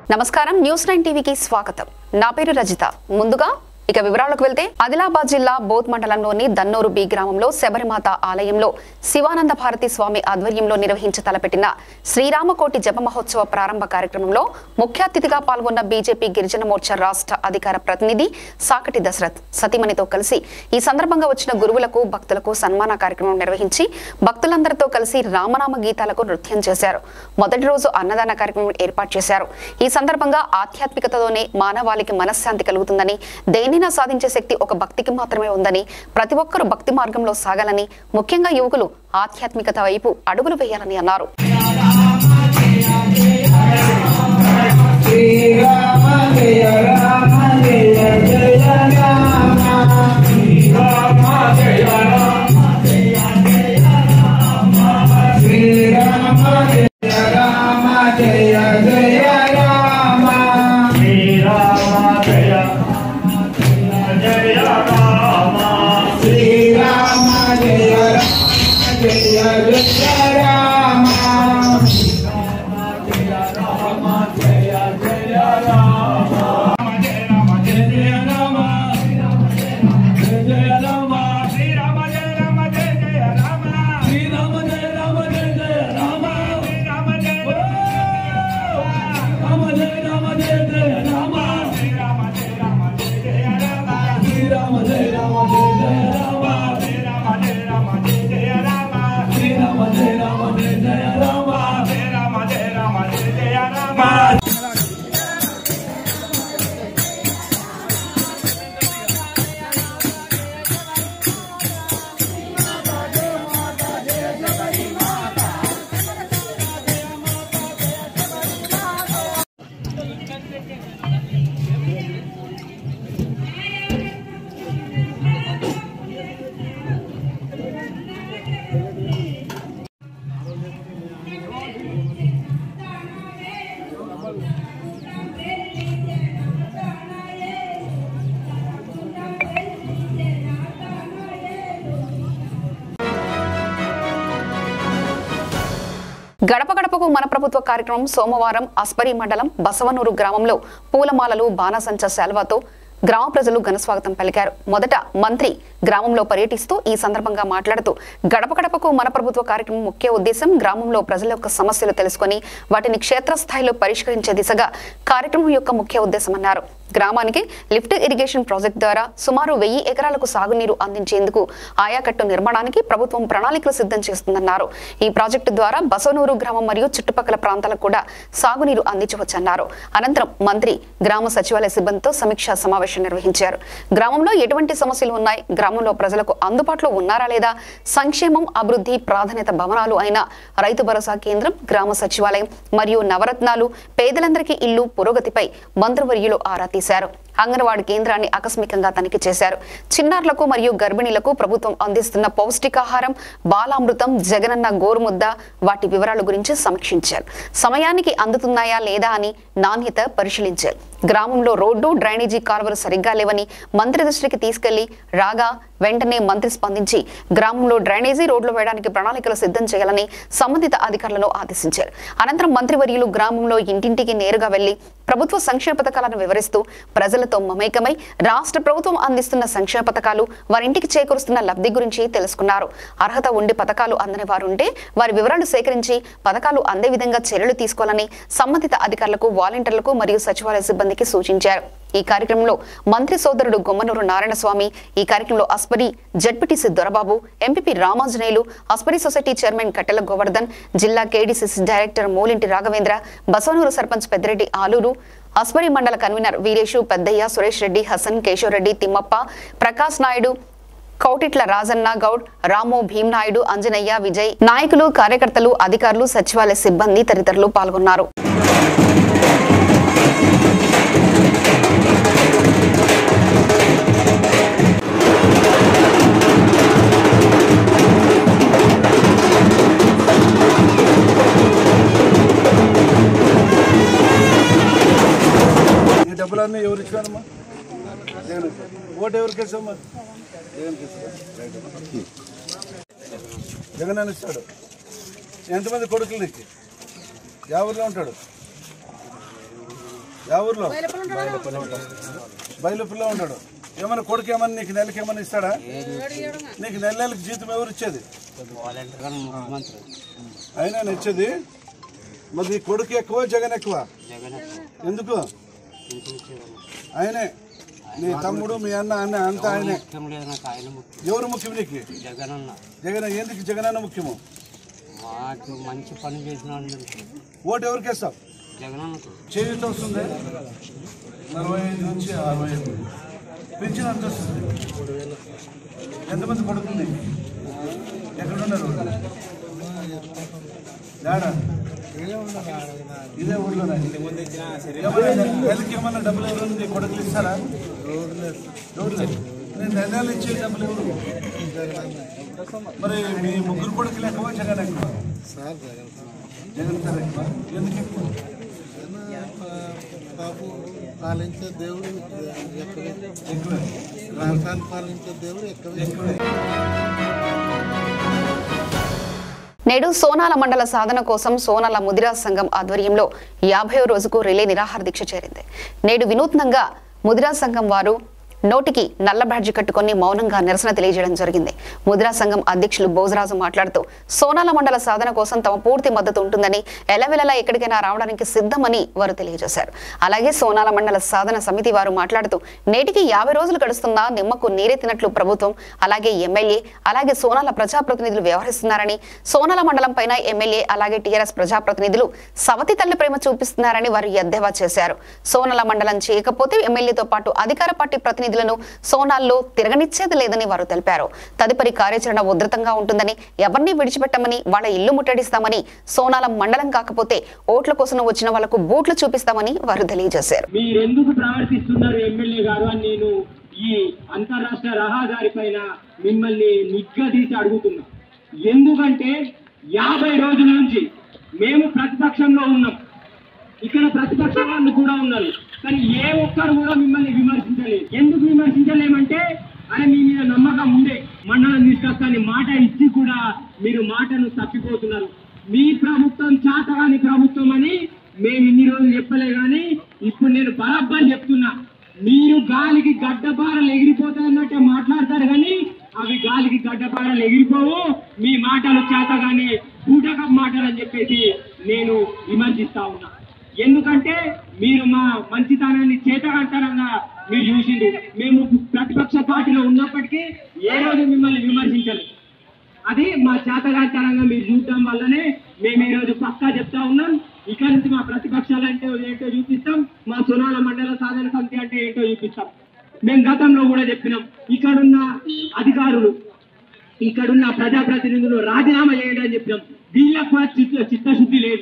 నమస్కారం news nine టీవీకి స్వాగతం నా పేరు రజిత ముందుగా ఇక వివరాలకు వెళ్తే ఆదిలాబాద్ జిల్లా బోత్ మండలంలోని దన్నూరు బి గ్రామంలో శబరిమాత ఆలయంలో శివానంద భారతి స్వామి ఆధ్వర్యంలో నిర్వహించి తలపెట్టిన శ్రీరామకోటి జప మహోత్సవ ప్రారంభ కార్యక్రమంలో ముఖ్య అతిథిగా పాల్గొన్న బీజేపీ గిరిజన మోర్చా రాష్ట్ర అధికార ప్రతినిధి సాకటి దశరథ్ సతీమణితో కలిసి ఈ సందర్భంగా వచ్చిన గురువులకు భక్తులకు సన్మాన కార్యక్రమం నిర్వహించి భక్తులందరితో కలిసి రామనామ గీతాలకు నృత్యం చేశారు మొదటి రోజు అన్నదాన కార్యక్రమం ఏర్పాటు చేశారు ఈ సందర్భంగా ఆధ్యాత్మికతతోనే మానవాళికి మనశ్శాంతి కలుగుతుందని దేనినా సాధించే శక్తి ఒక భక్తికి మాత్రమే ఉందని ప్రతి ఒక్కరూ భక్తి మార్గంలో సాగాలని ముఖ్యంగా యువకులు ఆధ్యాత్మికత వైపు అడుగులు వేయాలని అన్నారు శ్రీరామ జయ రామ జయ జయ రామ శ్రీరామ జయ రామ జయ జయ రామ శ్రీరామ జయ రామ జయ జయ రామ శ్రీరామ జయ జయ రామ శ్రీరామ జయ రామ జయ జయ రామ శ్రీరామ జయ రామ జయ జయ రామ శ్రీరామ జయ రామ జయ జయ రామ శ్రీరామ జయ రామ జయ రామ జయ జయ రామ శ్రీరామ జయ రామ జయ జయ రామ శ్రీరామ జయ రామ జయ జయ రామ శ్రీరామ జయ రామ జయ జయ రామ శ్రీరామ జయ రామ జయ జయ రామ శ్రీరామ జయ రామ జయ జయ రామ గడప గడపకు మన ప్రభుత్వ కార్యక్రమం సోమవారం అస్పరి మండలం బసవనూరు గ్రామంలో పూలమాలలు బాణసంచ శాల్వాతో గ్రామ ప్రజలు ఘనస్వాగతం పలికారు మొదట మంత్రి గ్రామంలో పర్యటిస్తూ ఈ సందర్భంగా మాట్లాడుతూ గడప గడపకు మన ప్రభుత్వ కార్యక్రమం ముఖ్య ఉద్దేశం గ్రామంలో ప్రజల యొక్క సమస్యలు తెలుసుకొని వాటిని క్షేత్రస్థాయిలో పరిష్కరించే దిశగా కార్యక్రమం యొక్క ముఖ్య ఉద్దేశం అన్నారు గ్రామానికి లిఫ్ట్ ఇరిగేషన్ ప్రాజెక్ట్ ద్వారా సుమారు వెయ్యి ఎకరాలకు సాగునీరు అందించేందుకు ఆయాకట్టు నిర్మాణానికి ప్రభుత్వం ప్రణాళికలు సిద్ధం చేస్తుందన్నారు ఈ ప్రాజెక్టు ద్వారా బసవనూరు గ్రామం మరియు చుట్టుపక్కల ప్రాంతాలకు కూడా సాగునీరు అందించవచ్చన్నారు అనంతరం మంత్రి గ్రామ సచివాలయ సిబ్బందితో సమీక్షా సమావేశం నిర్వహించారు గ్రామంలో ఎటువంటి సమస్యలు ఉన్నాయి గ్రామంలో ప్రజలకు అందుబాటులో ఉన్నారా లేదా సంక్షేమం అభివృద్ధి ప్రాధాన్యత భవనాలు అయిన రైతు భరోసా కేంద్రం గ్రామ సచివాలయం మరియు నవరత్నాలు పేదలందరికీ ఇల్లు పురోగతిపై మంత్రివర్యులు ఆరా తీశారు అంగన్వాడీ కేంద్రాన్ని ఆకస్మికంగా తనిఖీ చేశారు చిన్నారులకు మరియు గర్భిణీలకు ప్రభుత్వం అందిస్తున్న పౌష్టికాహారం బాలామృతం జగనన్న గోరుముద్ద వాటి వివరాల గురించి సమీక్షించారు సమయానికి అందుతున్నాయా లేదా అని నాణ్యత పరిశీలించారు గ్రామంలో రోడ్డు డ్రైనేజీ కాలువలు సరిగ్గా లేవని మంత్రి దృష్టికి తీసుకెళ్లి రాగా వెంటనే మంత్రి స్పందించి గ్రామంలో డ్రైనేజీ రోడ్లు వేయడానికి ప్రణాళికలు సిద్ధం చేయాలని సంబంధిత అధికారులను ఆదేశించారు అనంతరం మంత్రివర్యులు గ్రామంలో ఇంటింటికి నేరుగా వెళ్లి ప్రభుత్వ సంక్షేమ పథకాలను వివరిస్తూ ప్రజలతో మమేకమై రాష్ట్ర ప్రభుత్వం అందిస్తున్న సంక్షేమ పథకాలు వారింటికి చేకూరుస్తున్న లబ్ధి గురించి తెలుసుకున్నారు అర్హత ఉండి పథకాలు అందని వారు ఉంటే వారి వివరాలు సేకరించి పథకాలు అందే విధంగా చర్యలు తీసుకోవాలని సంబంధిత అధికారులకు వాలంటీర్లకు మరియు సచివాలయ సిబ్బందికి సూచించారు ఈ కార్యక్రమంలో మంత్రి సోదరుడు గుమ్మనూరు నారాయణస్వామి ఈ కార్యక్రమంలో Aspari ZPTC Dorababu MPP Ramanjaneyulu Aspari society chairman Kattela Govardhan జిల్లా KDCC director Moolinti Raghavendra Basavanur sarpanch Peddireddy Alur Aspari mandal convener వీరేషు పెద్దయ్య సురేష్ రెడ్డి హసన్ కేశవరెడ్డి తిమ్మప్ప ప్రకాష్ నాయుడు కౌటిట్ల రాజన్న గౌడ్ రాము భీమ్నాయుడు అంజనయ్య విజయ్ నాయకులు కార్యకర్తలు అధికారులు సచివాలయ సిబ్బంది తదితరులు పాల్గొన్నారు ఈ డబ్బులన్నీ ఎవరు ఇచ్చారమ్మా జగన్ ఇచ్చారు. ఓటు ఎవరికి వేసామ్మా జగన్ జగన్ అని ఇస్తాడు ఎంతమంది కొడుకులు నీకు ఎవరిలో ఉంటాడు యా ఊర్లో బయలుపుల్లో ఉంటాడు ఏమైనా కొడుకు ఏమన్నా నీకు నెలకి ఏమన్నా ఇస్తాడా నీకు నెల నెలకి జీతం ఎవరు ఇచ్చేది అయినా ఇచ్చేది మరి నీ కొడుకు ఎక్కువ జగన్ ఎక్కువ ఎందుకు ఆయనే నీ తమ్ముడు మీ అన్న అన్న అంతా ఆయనే ముఖ్యం లేదు నాకు ఆయన ముఖ్యం ఎవరు ముఖ్యం నీకు జగన్ అన్న జగన్ ఎందుకు జగన్ అన్న ముఖ్యము మాకు మంచి పని చేసిన వాళ్ళు ఓటు ఎవరికి వేస్తావు జగన్ అన్నకు చేయూత వస్తుంది నలభై ఐదు నుంచి అరవై ఐదు పెన్షన్ ఎంత వస్తుంది ఎంతమంది పడుతుంది ఎక్కడున్నారు ఏడా ఇదే ఊళ్ళోనే ఏమన్నా నెలకి ఏమన్నా డబ్బులు ఎవరు నీ కొడుకులు ఇస్తారా ఎవరు లేదు. నేను నెల నెలలు ఇచ్చే డబ్బులు ఎవరు మరి మీ ముగ్గురు కొడుకులు ఎక్కువ జగన్ ఎక్కువ జగన్ సార్ ఎక్కువ ఎందుకు ఎక్కువ బాబు పాలించే దేవుడు ఎక్కువే ఎక్కువ రాష్ట్రాన్ని పాలించే దేవుడు ఎక్కువే ఎక్కువే నేడు సోనాల మండల సాధన కోసం సోనాల ముదిరా సంఘం ఆధ్వర్యంలో యాభై రోజుకు రిలే నిరాహార దీక్ష చేరింది నేడు వినూత్నంగా ముదిరా సంఘం వారు నోటికి నల్ల బ్యాడ్జి కట్టుకొని మౌనంగా నిరసన తెలియజేయడం జరిగింది ముదిరా సంఘం అధ్యక్షులు బోజరాజు మాట్లాడుతూ సోనాల మండల సాధన కోసం తమ పూర్తి మద్దతు ఉంటుందని ఎలవెలలా ఎక్కడికైనా రావడానికి సిద్ధమని వారు తెలియజేశారు అలాగే సోనాల మండల సాధన సమితి వారు మాట్లాడుతూ నేటికి యాభై రోజులు గడుస్తున్నా నిమ్మకు నీరెత్తినట్లు ప్రభుత్వం అలాగే ఎమ్మెల్యే అలాగే సోనాల ప్రజాప్రతినిధులు వ్యవహరిస్తున్నారని సోనాల మండలం పైన ఎమ్మెల్యే అలాగే టీఆర్ఎస్ ప్రజాప్రతినిధులు సవతి తల్లి ప్రేమ చూపిస్తున్నారని వారు ఎద్దేవా చేశారు సోనాల మండలం చేయకపోతే ఎమ్మెల్యేతో పాటు అధికార పార్టీ ప్రతినిధులను సోనాల్లో తిరగనిచ్చేది లేదని వారు తెలిపారు తదుపరి కార్యాచరణ ఉధృతంగా ఉంటుందని ఎవరిని విడిచిపెట్టమని వాళ్ళ ఇల్లు ముట్టడిస్తామని సోనాల మండలం కాకపోతే ఓట్ల కోసం వచ్చిన వాళ్లకు బూట్లు చూపిస్తామని వారు తెలియజేశారు మీరెందుకు ప్రవర్తిస్తున్నారు ఎమ్మెల్యే గారు అని నేను ఈ అంతరాష్ట్ర రహదారి పైన మిమ్మల్ని నిగ్గదీసి అడుగుతున్నా ఎందుకంటే యాభై రోజుల నుంచి మేము ప్రతిపక్షంలో ఉన్నాం ఇక్కడ ప్రతిపక్ష వాళ్ళు కూడా ఉన్నారు కానీ ఏ ఒక్కరు కూడా మిమ్మల్ని విమర్శించలేదు ఎందుకు విమర్శించలేమంటే అని మీ మీద నమ్మకం ఉండే మండలం తీసుకొస్తాని మాట ఇచ్చి కూడా మీరు మాటను తప్పిపోతున్నారు మీ ప్రభుత్వం చాతగాని ప్రభుత్వం అని మేము ఇన్ని రోజులు చెప్పలే కానీ ఇప్పుడు నేను బరాబర్ చెప్తున్నా మీరు గాలికి గడ్డపారలు ఎగిరిపోతాయన్నట్టే మాట్లాడతారు కానీ అవి గాలికి గడ్డపారలు ఎగిరిపోవు మీ మాటలు చేత కానీ బూటకం మాటలు అని చెప్పేసి నేను విమర్శిస్తా ఉన్నా ఎందుకంటే మీరు మా మంచితనాన్ని చేతగంటారన్న మీరు చూసిండు మేము ప్రతిపక్ష పార్టీలో ఉన్నప్పటికీ ఏ రోజు మిమ్మల్ని విమర్శించలేదు అది మా చేతగాంతరంగా మీరు చూడటం వల్లనే మేము ఈ రోజు పక్కా చెప్తా ఉన్నాం ఇక్కడ నుంచి మా ప్రతిపక్షాలు అంటే ఏంటో చూపిస్తాం మా సునాల మండల సాధన సమితి అంటే ఏంటో చూపిస్తాం మేము గతంలో కూడా చెప్పినాం ఇక్కడున్న అధికారులు ఇక్కడున్న ప్రజాప్రతినిధులు రాజీనామా చేయండి అని చెప్పినాం వీళ్ళకు కూడా చిత్త చిత్తశుద్ధి లేదు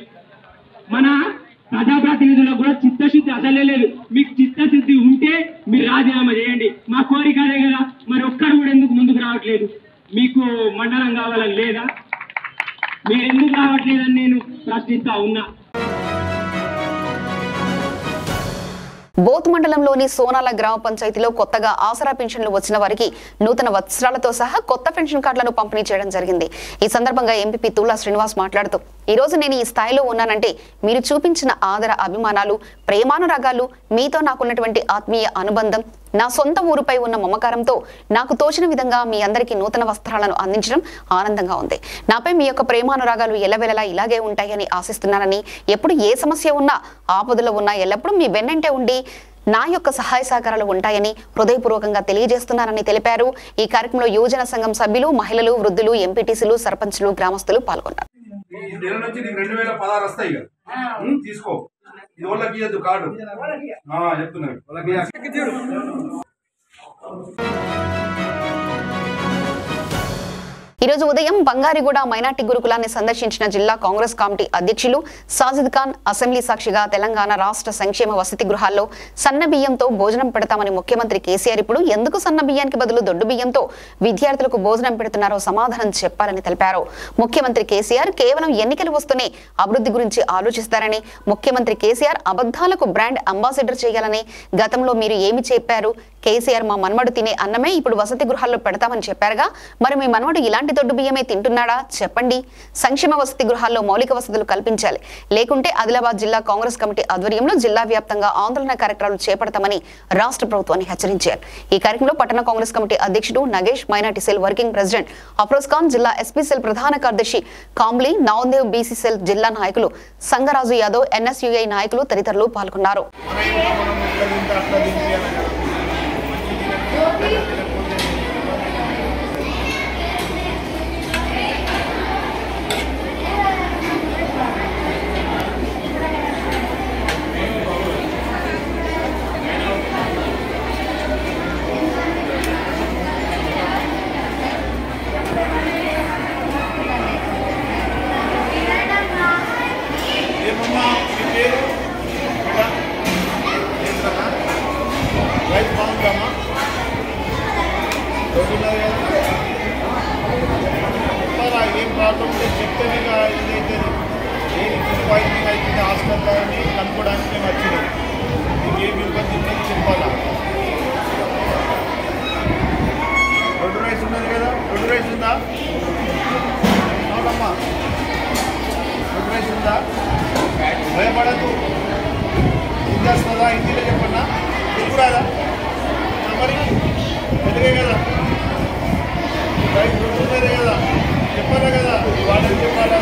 మన ప్రజాప్రతినిధులకు కూడా చిత్తశుద్ధి అసలే లేదు మీకు చిత్తశుద్ధి ఉంటే మీరు రాజీనామా చేయండి మా కోరిక అదే కదా మరి ఒక్కరు కూడా ఎందుకు ముందుకు రావట్లేదు మీకు మండలం కావాలని లేదా మీరు ఎందుకు రావట్లేదని నేను ప్రశ్నిస్తా ఉన్నా బోత్ మండలంలోని సోనాల గ్రామ పంచాయతీలో కొత్తగా ఆసరా పెన్షన్లు వచ్చిన వారికి నూతన వస్త్రాలతో సహా కొత్త పెన్షన్ కార్డులను పంపిణీ చేయడం జరిగింది ఈ సందర్భంగా ఎంపీ తుల్లా శ్రీనివాస్ మాట్లాడుతూ ఈ రోజు నేను ఈ స్థాయిలో ఉన్నానంటే మీరు చూపించిన ఆదర అభిమానాలు ప్రేమానురాగాలు మీతో నాకున్నటువంటి ఆత్మీయ అనుబంధం నా సొంత ఊరుపై ఉన్న మమకారంతో నాకు తోచిన విధంగా మీ అందరికీ నూతన వస్త్రాలను అందించడం ఆనందంగా ఉంది నాపై మీ యొక్క ప్రేమానురాగాలు ఎల్లవెల్లలా ఇలాగే ఉంటాయని ఆశిస్తున్నానని ఎప్పుడు ఏ సమస్య ఉన్నా ఆపదలో ఉన్నా ఎల్లప్పుడూ మీ వెన్నంటే ఉండి నా యొక్క సహాయ సహకారాలు ఉంటాయని హృదయపూర్వకంగా తెలియజేస్తున్నానని తెలిపారు ఈ కార్యక్రమంలో యువజన సంఘం సభ్యులు మహిళలు వృద్ధులు ఎంపీటీసీలు సర్పంచ్లు గ్రామస్తులు పాల్గొన్నారు ఈ నెల నుంచి నీకు రెండు వేల పదహారు వస్తాయి ఇక ఉం, తీసుకో ఇది వాళ్ళకి ఇవ్వద్దు కార్డు ఆ, చెప్తున్నాను వాళ్ళకి ఈ రోజు ఉదయం బంగారిగూడ మైనార్టీ గురుకులాన్ని సందర్శించిన జిల్లా కాంగ్రెస్ కమిటీ అధ్యక్షులు సాజిద్ ఖాన్ అసెంబ్లీ సాక్షిగా తెలంగాణ రాష్ట్ర సంక్షేమ వసతి గృహాల్లో సన్న బియ్యంతో భోజనం పెడతామని ముఖ్యమంత్రి కేసీఆర్ ఇప్పుడు ఎందుకు సన్న బియ్యానికి బదులు దొడ్డు బియ్యంతో విద్యార్థులకు భోజనం పెడుతున్నారో సమాధానం చెప్పాలని తెలిపారు ముఖ్యమంత్రి కేసీఆర్ కేవలం ఎన్నికలు వస్తూనే అభివృద్ధి గురించి ఆలోచిస్తారని ముఖ్యమంత్రి కేసీఆర్ అబద్ధాలకు బ్రాండ్ అంబాసిడర్ చేయాలని గతంలో మీరు ఏమి చెప్పారు కేసీఆర్ మా మన్మడు తినే అన్నమే ఇప్పుడు వసతి గృహాల్లో పెడతామని చెప్పారుగా మరి మీ మన్మడు ఇలాంటి దొడ్డు బియ్యమే తింటున్నాడా చెప్పండి సంక్షేమ వసతి గృహాల్లో మౌలిక వసతులు కల్పించాలి లేకుంటే ఆదిలాబాద్ జిల్లా కాంగ్రెస్ కమిటీ ఆధ్వర్యంలో జిల్లా వ్యాప్తంగా ఆందోళన కార్యక్రమాలు చేపడతామని రాష్ట్ర ప్రభుత్వాన్ని హెచ్చరించారు ఈ కార్యక్రమంలో పట్టణ కాంగ్రెస్ కమిటీ అధ్యక్షుడు Nagesh minority cell working president Afroz Khan జిల్లా ఎస్పీ సెల్ ప్రధాన కార్యదర్శి కాంబ్లీ నవదేవ్ బీసీ సెల్ జిల్లా నాయకులు సంగరాజు యాదవ్ ఎన్ఎస్యుఐ నాయకులు తదితరులు పాల్గొన్నారు మనం ఎట్లా తింటే అట్లా తినిపియాలి కదా. మంచి తినకపోతే ఏమమ్మా మీ పేరు బిడ్డ? ఏంటమ్మా? రైతు బాగుందమ్మా రోజున్నది కదా చెప్పాలా ఏం ప్రాబ్లం ఉంటే చెప్తేనే ఇక ఇదైతే ఏది ఫుడ్ పాయిజనింగ్ అవుతుంది హాస్పిటల్లో అని కనుక్కోవడానికి మేము వచ్చినాం మీకు ఏం ఇబ్బంది ఉందని చెప్పాలా రెండు రైస్ ఉన్నది కదా రెండు రైస్ ఉందా అవునమ్మా రెండు రైస్ ఉందా భయపడద్దు ఇందేస్తుందా హిందీలో చెప్పన్నా తెలుగు రాదా ఆ మరి తెలుగే కదా రైట్ ఉంటున్నదే కదా చెప్పాలా కదా వాళ్ళని చెప్పాలా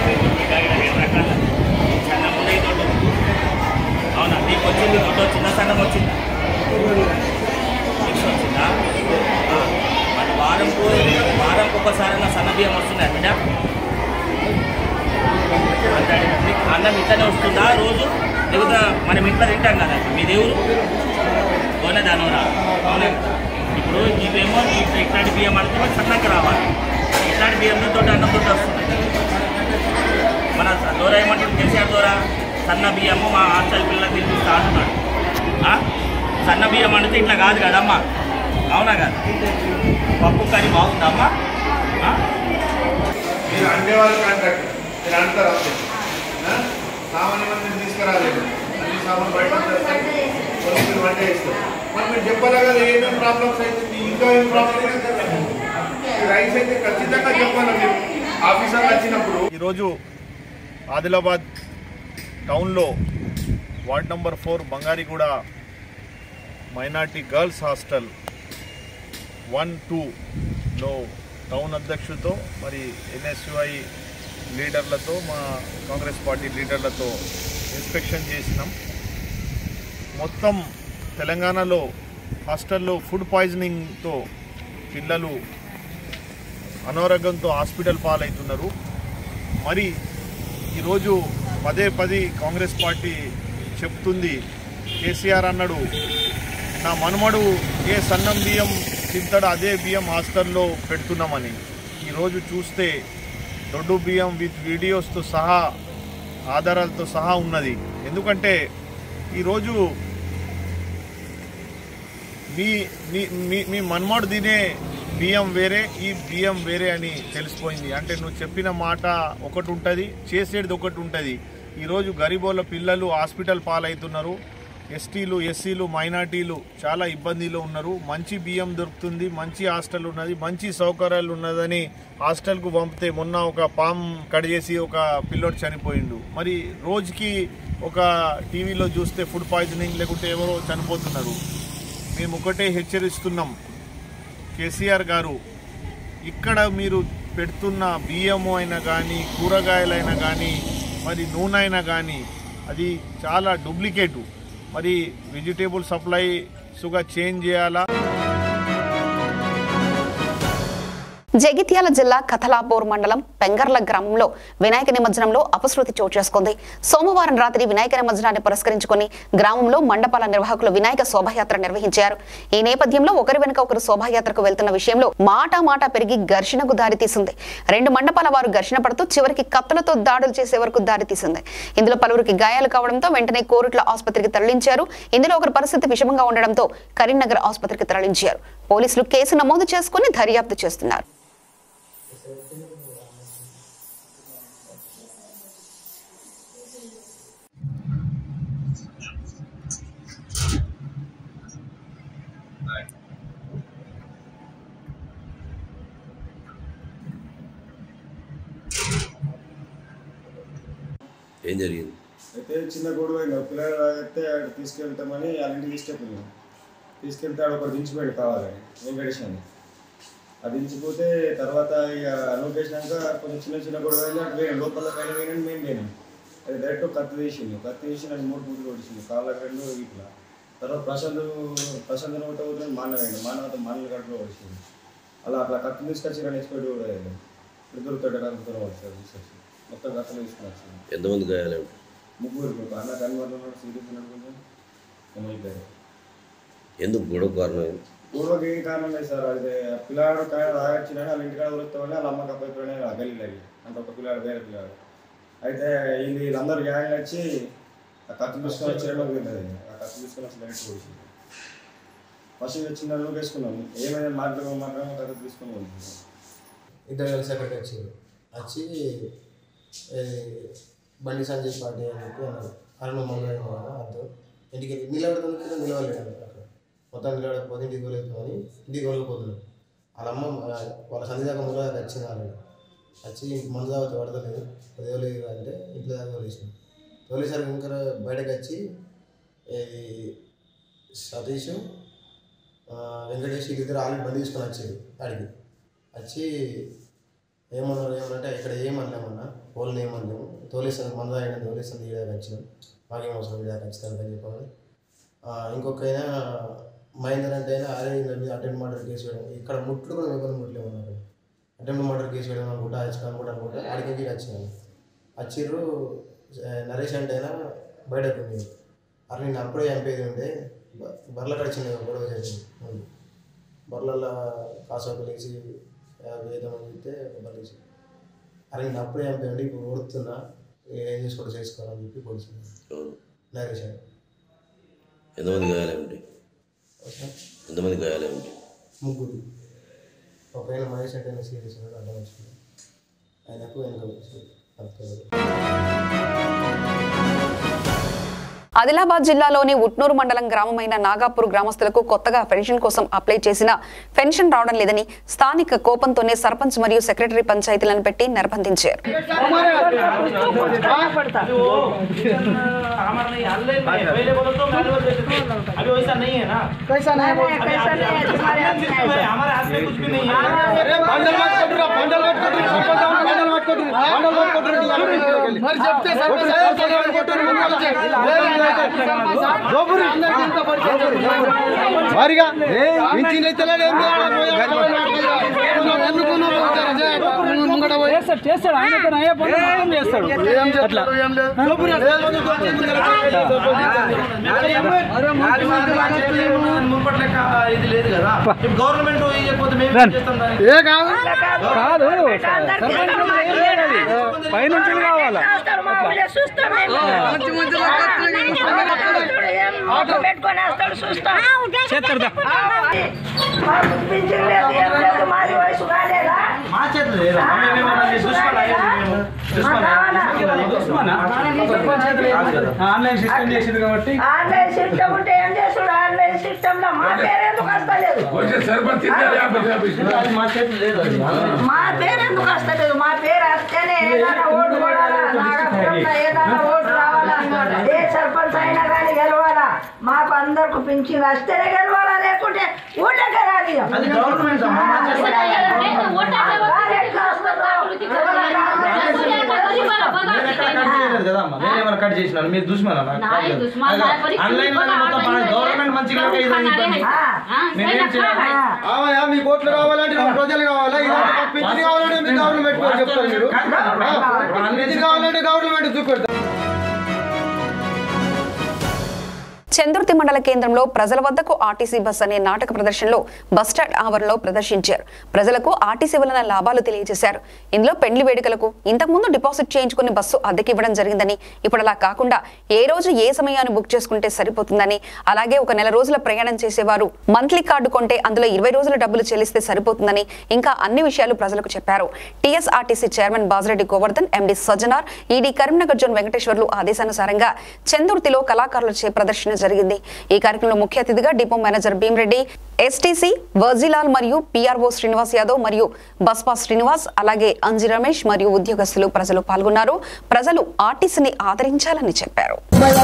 సన్నం ఉన్నాయి దొడ్డు అవునా నీకు వచ్చింది దొడ్డు వచ్చిందా సన్నం వచ్చిందా మిక్స్ వచ్చిందా ఆ, మరి వారంకు వారంకు ఒకసారి సన్న బియ్యం వస్తుందా బిడ్డ అంటే మీకు అన్నం ఇట్లనే వస్తుందా రోజు లేకపోతే మనం ఇంట్లో తింటాం కదా మీ దేవుడు గోనె దానవరా అవునా ఇప్పుడు ఇవేమో ఇట్లా ఇట్లాంటి బియ్యం అంటే మనకి సన్నకి రావాలి ఇట్లాంటి బియ్యంతో తోటి అన్నం తోటి వస్తుంది మన దూర ఏమంటాడు కేసీఆర్ ద్వారా సన్న బియ్యము మా హాస్టల్ పిల్లలకు తినిపిస్తా అంటున్నాడు ఆ? సన్న బియ్యం అంటే ఇట్లా కాదు కదమ్మా అవునా కాదు పప్పు కర్రీ బాగుందమ్మా ఆ? మీరు అండే వాళ్ళు కాంట్రాక్ట్ మీరు అంటారు అంతే ఆ? సామాన్య మందిని తీసుకురాలేదు అన్ని సామాన్ బయట తెస్తారు. కొన్ని మీరు వంట చేస్తారు మరి మీరు చెప్పాలి కదా ఏమేమి ప్రాబ్లమ్స్ అవుతుంది ఇంకా ఏం ప్రాబ్లమ్స్ రైస్ అయితే ఖచ్చితంగా చెప్పాలి మీరు ఆఫీసర్ వచ్చినప్పుడు ఈరోజు ఆదిలాబాద్ టౌన్లో ward number four Bangariguda minority girls hostel one టూలో టౌన్ అధ్యక్షుడితో మరి ఎన్ఎస్యుఐ లీడర్లతో మా కాంగ్రెస్ పార్టీ లీడర్లతో ఇన్స్పెక్షన్ చేసినాం మొత్తం తెలంగాణలో హాస్టల్లో ఫుడ్ పాయిజనింగ్తో పిల్లలు అనారోగ్యంతో హాస్పిటల్ పాలవుతున్నారు మరి ఈరోజు పదే పది కాంగ్రెస్ పార్టీ చెప్తుంది కేసీఆర్ అన్నాడు నా మనుమడు ఏ సన్నం బియ్యం తింటాడో అదే బియ్యం హాస్టల్లో పెడుతున్నామని ఈరోజు చూస్తే దొడ్డు బియ్యం విత్ వీడియోస్తో సహా ఆధారాలతో సహా ఉన్నది ఎందుకంటే ఈరోజు మీ మీ మీ మీ మన్మడు తినే బియ్యం వేరే ఈ బియ్యం వేరే అని తెలిసిపోయింది అంటే నువ్వు చెప్పిన మాట ఒకటి ఉంటుంది చేసేది ఒకటి ఉంటుంది ఈరోజు గరీబోళ్ళ పిల్లలు హాస్పిటల్ పాలవుతున్నారు ఎస్టీలు ఎస్సీలు మైనార్టీలు చాలా ఇబ్బందిలో ఉన్నారు మంచి బియ్యం దొరుకుతుంది మంచి హాస్టల్ ఉన్నది మంచి సౌకర్యాలు ఉన్నదని హాస్టల్కు పంపితే మొన్న ఒక పామ్ కట్ చేసి ఒక పిల్లోడు చనిపోయిండు మరి రోజుకి ఒక టీవీలో చూస్తే ఫుడ్ పాయిజనింగ్ లేకుంటే ఎవరో చనిపోతున్నారు మేము ఒకటే హెచ్చరిస్తున్నాం కేసీఆర్ గారు ఇక్కడ మీరు పెడుతున్న బియ్యము అయినా కానీ కూరగాయలైనా కానీ మరి నూనె అయినా కానీ అది చాలా డూప్లికేటు మరి వెజిటేబుల్ సప్లైస్గా చేంజ్ చేయాలా జగిత్యాల జిల్లా కథలాపూర్ మండలం పెంగర్ల గ్రామంలో వినాయక నిమజ్జనంలో అపశృతి చోటు చేసుకుంది సోమవారం రాత్రి వినాయక నిమజ్జనాన్ని పురస్కరించుకుని గ్రామంలో మండపాల నిర్వాహకులు వినాయక శోభాయాత్ర నిర్వహించారు ఈ నేపథ్యంలో ఒకరి వెనుక ఒకరు శోభాయాత్రకు వెళ్తున్న విషయంలో మాటా మాట పెరిగి ఘర్షణకు దారితీసింది రెండు మండపాల వారు ఘర్షణ పడుతూ చివరికి కత్తులతో దాడులు చేసే వరకు దారితీసింది ఇందులో పలువురికి గాయాలు కావడంతో వెంటనే కోరుట్ల ఆసుపత్రికి తరలించారు ఇందులో ఒకరి పరిస్థితి విషమంగా ఉండడంతో కరీంనగర్ ఆసుపత్రికి తరలించారు పోలీసులు కేసు నమోదు చేసుకుని దర్యాప్తు చేస్తున్నారు ఏం జరిగింది అయితే చిన్న గొడవ అయింది ఒక పిల్లలు అయితే ఆడ తీసుకెళ్తామని వాళ్ళ ఇంటికి తీసుకెళ్తున్నాం తీసుకెళ్తే ఆడ ఒకటి దించిపోయాడు కావాలని వెంకటేష్ అని అది దించిపోతే తర్వాత ఇక లోకేసినాక కొంచెం చిన్న చిన్న గొడవ అయింది అటు పోయినాం లోపల పైన పోయినాం మేము పోయినాం అది డైరెక్ట్ కత్తి తీసింది కత్తి తీసి నాకు మూడు పూటలు కొట్టించింది కాళ్ళకి రెండు ఇట్లా తర్వాత ప్రశాంత్ ప్రశాంత్ నోట పోతుంది మాన్న వేయండి మాన్న మాన్నలు కట్టులో కొట్టింది అలా అట్లా కత్తి తీసుకొచ్చి రెండు ఎక్స్పైర్ కూడా అయ్యింది ఇప్పుడు దొరుకుతాడు కనుక్కొని వచ్చారు తీసుకొచ్చి మొత్తం కత్తులు తీసుకుని వచ్చింది ఎంతమంది గాయాలు ముగ్గురు ఒక అన్న కన్వర్లో సీరియస్ అనుకుంటే ఎమ్మెల్యే ఎందుకు గొడవ కారణం ఏంది? గొడవకి ఏం కారణం లేదు సార్ అదే పిల్లాడు కాడ తాగొచ్చినా వాళ్ళ ఇంటికాడ వస్తామని వాళ్ళ అమ్మకి అబ్బాయి పిల్లనే ఆ గల్లీలో అంటే ఒక పిల్లాడు వేరే పిల్లాడు అయితే వీళ్ళు వీళ్ళందరూ గ్యాంగ్ వచ్చి ఆ కత్తి తీసుకొని వచ్చేయడం పోయింది ఆ కత్తి తీసుకొని వచ్చి డైరెక్ట్ పోయింది ఫస్ట్ వచ్చిన వాళ్ళు వేసుకున్నాం ఏమైనా మాట్లాడమో మాట్లాడమో కత్తి తీసుకొని పోయింది ఇద్దరు కలిసి అక్కడికి వచ్చారు వచ్చి ఏ, బండి సంజయ్ పార్టీ అని చెప్పి అన్నారు అరుణ మంగళం అర్థం ఇంటికి నిలబడుతుంది నిలవలేడు అక్కడ మొత్తం నిలబడకపోతే ఇంటికి వెళ్ళిపోతామని ఇంటికి వెళ్ళిపోతున్నాడు వాళ్ళ అమ్మ ఆ, వాళ్ళ సంధి దాకా ముందు దాకా వచ్చింది ఆల్రెడీ వచ్చి మందు తాగితే పడతలేదు వదిలేదు అంటే ఇంట్లో దాకా వదిలేసిన వదిలేసరికి ఇంకా బయటకు వచ్చి ఈ సతీష్ ఆ, వెంకటేష్ ఇద్దరు ఆల్రెడీ బండి తీసుకొని వచ్చేది ఆడికి వచ్చి ఏమన్నారు ఏమనంటే ఇక్కడ ఏమనలేమన్నా వాళ్ళని ఏమనలేము తోలేసాను మంద అయినా తోలేసాను ఈ దాకా వచ్చినాం మాకేం అవసరం ఈ దాకా ఖచ్చితంగా అని చెప్పమని ఆ, ఇంకొక అయినా మహేందర్ అంటే అయినా అరే ఇలా మీద అటెండ్ మర్డర్ కేసు వేయడం ఇక్కడ ముట్లు కూడా ఎవరు ముట్లేమన్నారు అటెంప్ట్ మర్డర్ కేసు వేయడం అనుకుంటా వచ్చి అనుకుంటా అనుకుంటా ఆడికి వచ్చినాను వచ్చిర్రు ఆ, నరేష్ అంటే అయినా బయటకు ఉంది అరే నేను అప్పుడే చంపేది ఉంటే బ- బర్ల కడిచిన గొడవ జరిగింది ముందు బర్లల్లో కాసాకు లేచి వేద్దామని చెప్తే బర్లేసి అరే నేను అప్పుడే చంపేయండి ఇప్పుడు ఓడుతున్నా ఏం చేసుకోవడం చేసుకోవాలని చెప్పి పొడిచింది అవును. నరేష్ అని ఎంతమంది గాయాలు ఏమిటి ఓకే ఎంతమంది గాయాలు ఏమిటి ముగ్గురు ఒక ఆయన మహేష్ అంటే ఆయన సీరియస్ ఉన్నాడు అడ్డం వచ్చింది ఆయనకు వెనక వచ్చింది ఆదిలాబాద్ జిల్లాలోని ఉట్నూరు మండలం గ్రామమైన నాగాపూర్ గ్రామస్తులకు కొత్తగా పెన్షన్ కోసం అప్లై చేసిన పెన్షన్ రావడం లేదని స్థానిక కోపంతోనే సర్పంచ్ మరియు సెక్రటరీ పంచాయతీలను పెట్టి నిర్బంధించారు अभी वैसा नहीं है ना कैसा नहीं है कैसा नहीं है तुम्हारे हमारे हाथ में कुछ भी नहीं है अरे बंडल मत कटरा बंडल मत कटरा बंडल मत कटरा बंडल मत कटरा మరి చెప్తే మరిగా మించిన చేస్తాడు ఆయన అయ్యే పనులు మొత్తం చేస్తాడు అట్లా ఇది లేదు కదా గవర్నమెంట్ ఇవ్వకపోతే మేము ఏం చేస్తాం దానికి? ఏ కాదు కాదు పైనుంచి కావాలా మా చేతులు లేదా మేమేమన్నా చూసుకోవాలా మేము చూసుకోవాలా ఆన్లైన్ సిస్టమ్ చేసింది కాబట్టి ఆన్లైన్ సిస్టమ్ ఉంటే ఏం చేస్తాడు ఆన్లైన్ సిస్టమ్ లో మా పేరు ఎందుకు వస్తలేదు అది మా చేతులు లేదు అది. మా పేరు ఎందుకు వస్తలేదు మా పేరు వస్తేనే ఏదైనా ఓటు పడాలా నాగపురంలో ఏదైనా ఓటు రావాలా ఏ సర్పంచ్ అయినా కానీ గెలవాలా మాకు అందరికి పింఛన్ వస్తేనే గెలవాలా లేకుంటే ఊళ్ళకే రాని అది గవర్నమెంట్ అమ్మా మా చేతులు నేను ఎక్కడ కట్ చేయలేదు కదా అమ్మా నేను ఏమైనా కట్ చేసినాను మీరు దుష్మనా నాకు కాదు కదా. ఆన్లైన్ లో మొత్తం మన గవర్నమెంట్ మంచిగా లేక ఇది ఇబ్బంది నేనేం చేయాలి ఆమయ్య మీ కోట్లు కావాలంటే మీకు ప్రజలు కావాలా ఇలాంటి మాకు పింఛన్ కావాలంటే మీ గవర్నమెంట్ వాళ్ళు చెప్తారు మీరు ఆ, పింఛన్ కావాలంటే గవర్నమెంట్ చూపెడతారు చందుర్తి మండల కేంద్రంలో ప్రజల వద్దకు ఆర్టీసీ బస్ అనే నాటక ప్రదర్శనలో బస్టాండ్ ఆవరణలో ప్రదర్శించారు ప్రజలకు ఆర్టీసీ వలన లాభాలు తెలియజేశారు ఇందులో పెండ్లి వేడుకలకు ఇంతకుముందు డిపాజిట్ చేయించుకుని బస్సు అద్దెకి ఇవ్వడం జరిగిందని ఇప్పుడు అలా కాకుండా ఏ రోజు ఏ సమయాన్ని బుక్ చేసుకుంటే సరిపోతుందని అలాగే ఒక నెల రోజుల ప్రయాణం చేసేవారు మంత్లీ కార్డు కొంటే అందులో ఇరవై రోజుల డబ్బులు చెల్లిస్తే సరిపోతుందని ఇంకా అన్ని విషయాలు ప్రజలకు చెప్పారు TSRTC chairman Bajireddy Govardhan MD Sajjanar ED Karimnagar zone Venkateswarlu ఆదేశానుసారంగా చందుర్తిలో కళాకారులచే ప్రదర్శన జరిగింది ఈ కార్యక్రమంలో ముఖ్య అతిథిగా depot manager Bheemareddy STC Varjilal మరియు పిఆర్ఓ శ్రీనివాస్ యాదవ్ మరియు బస్పా శ్రీనివాస్ అలాగే అంజి రమేష్ మరియు ఉద్యోగస్తులు ప్రజలు పాల్గొన్నారు ప్రజలు ఆర్టీసీని ఆదరించాలని చెప్పారు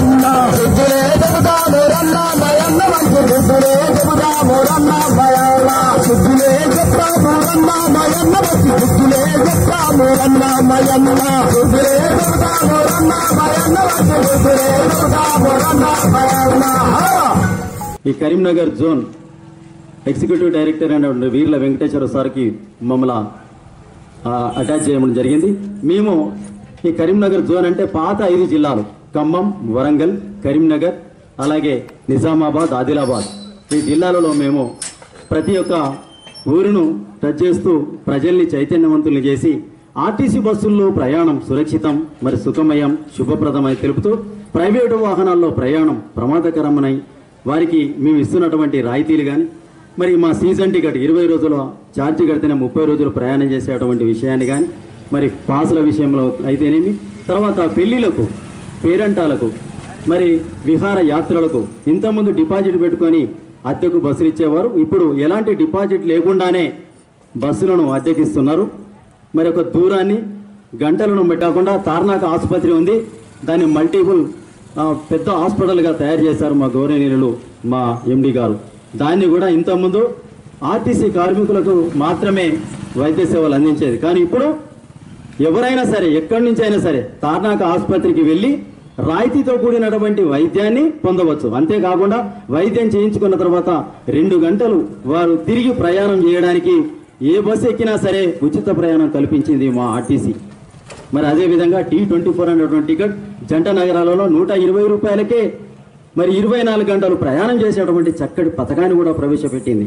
ఈ కరీంనగర్ జోన్ ఎగ్జిక్యూటివ్ డైరెక్టర్ అయినటువంటి వీర్ల వెంకటేశ్వర సార్కి మమ్మల్ని ఆ, అటాచ్ చేయడం జరిగింది మేము ఈ కరీంనగర్ జోన్ అంటే పాత ఐదు జిల్లాలు ఖమ్మం వరంగల్ కరీంనగర్ అలాగే నిజామాబాద్ ఆదిలాబాద్ ఈ జిల్లాలలో మేము ప్రతి ఒక్క ఊరును టచ్ చేస్తూ ప్రజల్ని చైతన్యవంతుల్ని చేసి ఆర్టీసీ బస్సుల్లో ప్రయాణం సురక్షితం మరి సుఖమయం శుభప్రదమని తెలుపుతూ ప్రైవేటు వాహనాల్లో ప్రయాణం ప్రమాదకరమని వారికి మేము ఇస్తున్నటువంటి రాయితీలు కానీ మరి మా సీజన్ టికెట్ ఇరవై రోజుల ఛార్జీ కడితేనే ముప్పై రోజులు ప్రయాణం చేసేటువంటి విషయాన్ని కానీ మరి పాసుల విషయంలో అయితేనేమి తర్వాత పెళ్లిలకు పేరంటాలకు మరి విహార యాత్రలకు ఇంతకుముందు డిపాజిట్ పెట్టుకొని అద్దెకు బస్సులు ఇచ్చేవారు ఇప్పుడు ఎలాంటి డిపాజిట్ లేకుండానే బస్సులను అద్దెకిస్తున్నారు మరి ఒక దూరాన్ని గంటలను పెట్టకుండా తార్నాక ఆసుపత్రి ఉంది దాన్ని మల్టిపుల్ ఆ, పెద్ద హాస్పిటల్గా తయారు చేశారు మా గౌరవనీయులు మా ఎండి గారు దాన్ని కూడా ఇంతకుముందు ఆర్టీసీ కార్మికులకు మాత్రమే వైద్య సేవలు అందించేది కానీ ఇప్పుడు ఎవరైనా సరే ఎక్కడి నుంచి అయినా సరే తార్నాక ఆసుపత్రికి వెళ్ళి రాయితీతో కూడినటువంటి వైద్యాన్ని పొందవచ్చు అంతేకాకుండా వైద్యం చేయించుకున్న తర్వాత రెండు గంటలు వారు తిరిగి ప్రయాణం చేయడానికి ఏ బస్సు ఎక్కినా సరే ఉచిత ప్రయాణం కల్పించింది మా ఆర్టీసీ మరి అదేవిధంగా టీ ట్వంటీ ఫోర్ అనేటువంటి టికెట్ జంట నగరాలలో నూట ఇరవై రూపాయలకే మరి ఇరవై నాలుగు గంటలు ప్రయాణం చేసేటువంటి చక్కటి పథకాన్ని కూడా ప్రవేశపెట్టింది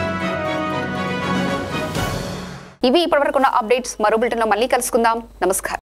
ఇవి ఇప్పటివరకు ఉన్న అప్డేట్స్ మరో బులెటిన్లో మళ్ళీ కలుసుకుందాం నమస్కారం